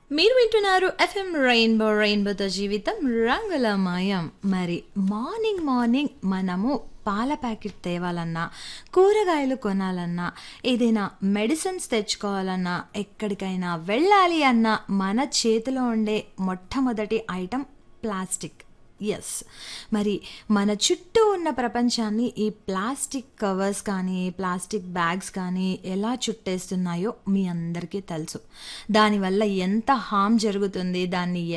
మీరు వింటున్నారు FM rainbow రెయిన్బోతో జీవితం రంగుల మాయం మరి మార్నింగ్ మార్నింగ్ మనము పాల ప్యాకెట్ తేవాలన్నా కూరగాయలు కొనాలన్నా ఏదైనా మెడిసిన్స్ తెచ్చుకోవాలన్నా ఎక్కడికైనా వెళ్ళాలి అన్నా మన చేతిలో ఉండే మొట్టమొదటి ఐటెం ప్లాస్టిక్ ఎస్ మరి మన చుట్టూ ఉన్న ప్రపంచాన్ని ఈ ప్లాస్టిక్ కవర్స్ కానీ ప్లాస్టిక్ బ్యాగ్స్ కానీ ఎలా చుట్టేస్తున్నాయో మీ అందరికీ తెలుసు దానివల్ల ఎంత హామ్ జరుగుతుంది దాన్ని